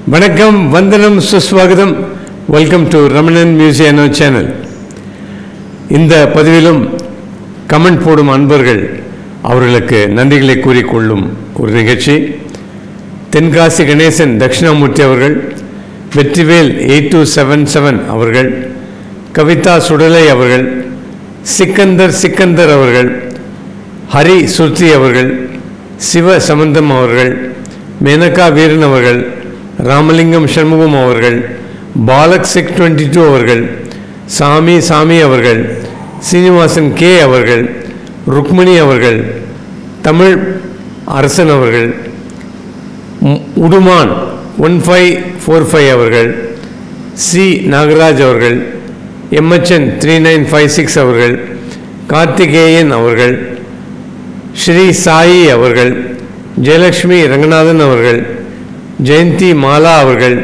வணக்கம் வந்தனம் சுஸ்வாகதம் வெல்கம் டு ரமணன் மியூசியனோ சேனல் இந்த பதிவிலும் கமெண்ட் போடும் அன்பர்கள் அவர்களுக்கு நன்றிகளை கூறிக்கொள்ளும் ஒரு நிகழ்ச்சி தென்காசி கணேசன் தட்சிணாமூர்த்தி அவர்கள் Vetrivel eight two seven seven அவர்கள் கவிதா சுடலை அவர்கள் சிக்கந்தர் சிக்கந்தர் அவர்கள் ஹரி சுர்த்தி அவர்கள் சிவ சம்பந்தம் அவர்கள் மேனகா வீரன் அவர்கள் ராமலிங்கம் சண்முகம் அவர்கள் பாலக் சிக் டுவெண்ட்டி டூ அவர்கள் சாமி சாமி அவர்கள் சீனிவாசன் கே அவர்கள் ருக்மணி அவர்கள் தமிழ் அரசன் அவர்கள் உம், உடுமான் ஒன் ஃபைவ் ஃபோர் ஃபைவ் அவர்கள் சி நாகராஜ் அவர்கள் MHN three nine five six அவர்கள் கார்த்திகேயன் அவர்கள் ஸ்ரீ சாயி அவர்கள் ஜெயலக்ஷ்மி ரங்கநாதன் அவர்கள் ஜெயந்தி மாலா அவர்கள்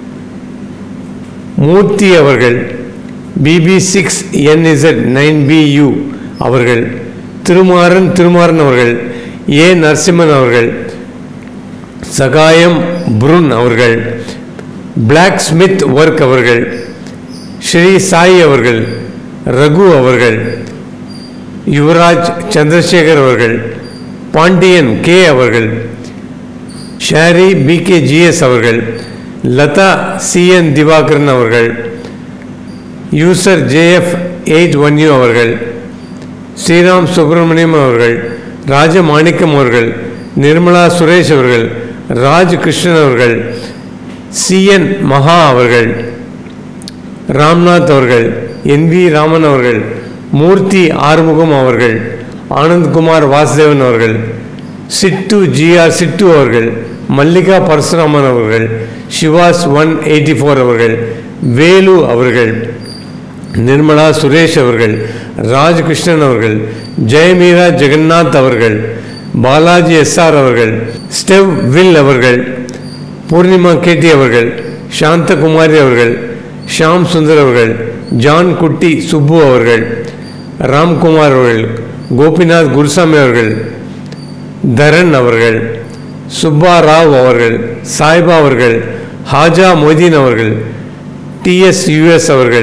மூர்த்தி அவர்கள் BB six NZ nine PU அவர்கள் திருமாறன் திருமாறன் அவர்கள் ஏ நரசிம்மன் அவர்கள் சகாயம் புருன் அவர்கள் பிளாக் ஸ்மித் ஒர்க் அவர்கள் ஸ்ரீ சாய் அவர்கள் ரகு அவர்கள் யுவராஜ் சந்திரசேகர் அவர்கள் பாண்டியன் கே அவர்கள் ஷாரி பி கே ஜிஎஸ் அவர்கள் லதா சிஎன் திவாகரன் அவர்கள் user JF eight one U அவர்கள் ஸ்ரீராம் சுப்பிரமணியம் அவர்கள் ராஜமாணிக்கம் அவர்கள் நிர்மலா சுரேஷ் அவர்கள் ராஜ் கிருஷ்ணன் அவர்கள் சிஎன் மகா அவர்கள் ராம்நாத் அவர்கள் என் வி ராமன் அவர்கள் மூர்த்தி ஆறுமுகம் அவர்கள் ஆனந்த்குமார் வாசுதேவன் அவர்கள் சிட்டு ஜிஆர் சிட்டு அவர்கள் மல்லிகா பரசுராமன் அவர்கள் சிவாஸ் ஒன் எயிட்டி ஃபோர் அவர்கள் வேலு அவர்கள் நிர்மலா சுரேஷ் அவர்கள் ராஜகிருஷ்ணன் அவர்கள் ஜெயமீரா ஜெகநாத் அவர்கள் பாலாஜி எஸ்ஆர் அவர்கள் ஸ்டெவ் வில் அவர்கள் பூர்ணிமா கேட்டி அவர்கள் சாந்தகுமாரி அவர்கள் ஷாம் சுந்தர் அவர்கள் ஜான் குட்டி சுப்பு அவர்கள் ராம்குமார் அவர்கள் கோபிநாத் குருசாமி அவர்கள் தரன் அவர்கள் சுப்பா ராவ் அவர்கள் சாய்பா அவர்கள் ஹாஜா மொய்தீன் அவர்கள் டிஎஸ் யுஎஸ் அவர்கள்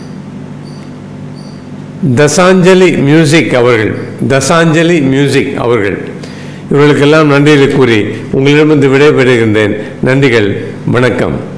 தசாஞ்சலி மியூசிக் அவர்கள் தசாஞ்சலி மியூசிக் அவர்கள் இவர்களுக்கெல்லாம் நன்றிகளை கூறி உங்களிடமிருந்து விடைபெறுகின்றேன் நன்றிகள் வணக்கம்